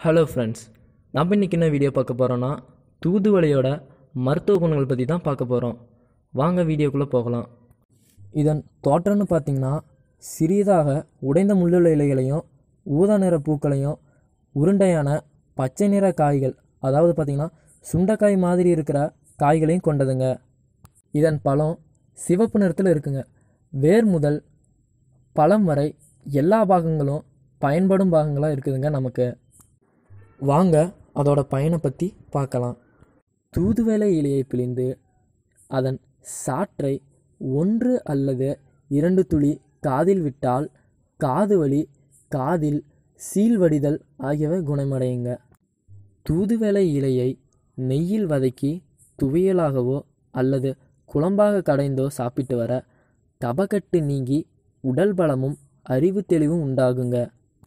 hello friends நம்ம இன்றைக்கி என்ன வீடியோ பார்க்க போகிறோன்னா தூதுவளையோட மருத்துவ குணங்கள் பற்றி தான் பார்க்க போகிறோம் வாங்க வீடியோக்குள்ளே போகலாம் இதன் தோற்றம்னு பார்த்தீங்கன்னா சிறியதாக உடைந்த முள்ளுள்ள இலைகளையும் ஊதா நிற பூக்களையும் உருண்டையான பச்சை நிற காய்கள் அதாவது பார்த்திங்கன்னா சுண்டைக்காய் மாதிரி இருக்கிற காய்களையும் கொண்டதுங்க இதன் பழம் சிவப்பு நிறத்தில் இருக்குங்க வேர் முதல் பழம் வரை எல்லா பாகங்களும் பயன்படும் பாகங்களாக இருக்குதுங்க நமக்கு வாங்க அதோட பயனை பற்றி பார்க்கலாம் தூதுவளை இலையை பிழிந்து அதன் சாற்றை ஒன்று அல்லது இரண்டு துளி காதில் விட்டால் காது வலி காதில் சீழ்வடிதல் ஆகியவை குணமடையுங்க தூதுவளை இலையை நெய்யில் வதக்கி துவையலாகவோ அல்லது குழம்பாக கடைந்தோ சாப்பிட்டு வர கபக்கட்டு நீங்கி உடல் பலமும் அறிவு தெளிவும் உண்டாகுங்க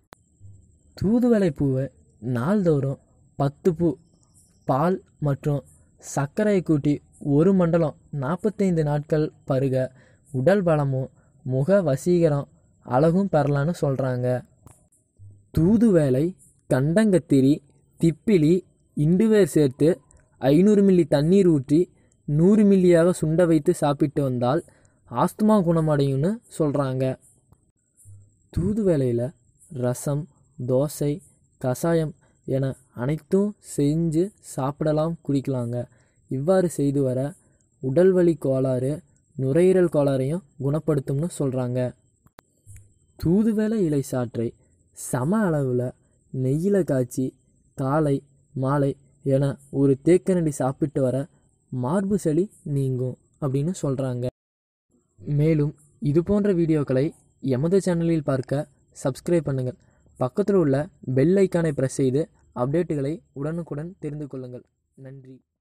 தூதுவளை பூவை நாள்தோறும் பத்து பூ பால் மற்றும் சர்க்கரை கூட்டி ஒரு மண்டலம் நாற்பத்தைந்து நாட்கள் பருக உடல் பலமும் முக வசீகரம் அழகும் பெறலான்னு சொல்கிறாங்க தூதுவேலை கண்டங்கத்திரி திப்பிலி இண்டுவேர் சேர்த்து ஐநூறு மில்லி தண்ணீர் ஊற்றி நூறு மில்லியாக சுண்ட வைத்து சாப்பிட்டு வந்தால் ஆஸ்துமா குணமடையும்னு சொல்கிறாங்க தூதுவளையில் ரசம் தோசை கசாயம் என அனைத்தும் செஞ்சு சாப்பிடலாம் குடிக்கலாங்க இவ்வாறு செய்து வர உடல்வலி கோளாறு நுரையீரல் கோளாறையும் குணப்படுத்தும்னு சொல்கிறாங்க தூதுவளை இலை சாற்றை சம அளவில் நெய்யில் காய்ச்சி காலை மாலை என ஒரு தேக்கரண்டி சாப்பிட்டு வர மார்பு சளி நீங்கும் அப்படின்னு சொல்கிறாங்க மேலும் இது போன்ற வீடியோக்களை எமது சேனலில் பார்க்க சப்ஸ்கிரைப் பண்ணுங்கள் பக்கத்தில் உள்ள பெல் ஐக்கானை பிரஸ் செய்து அப்டேட்டுகளை உடனுக்குடன் தெரிந்து கொள்ளுங்கள் நன்றி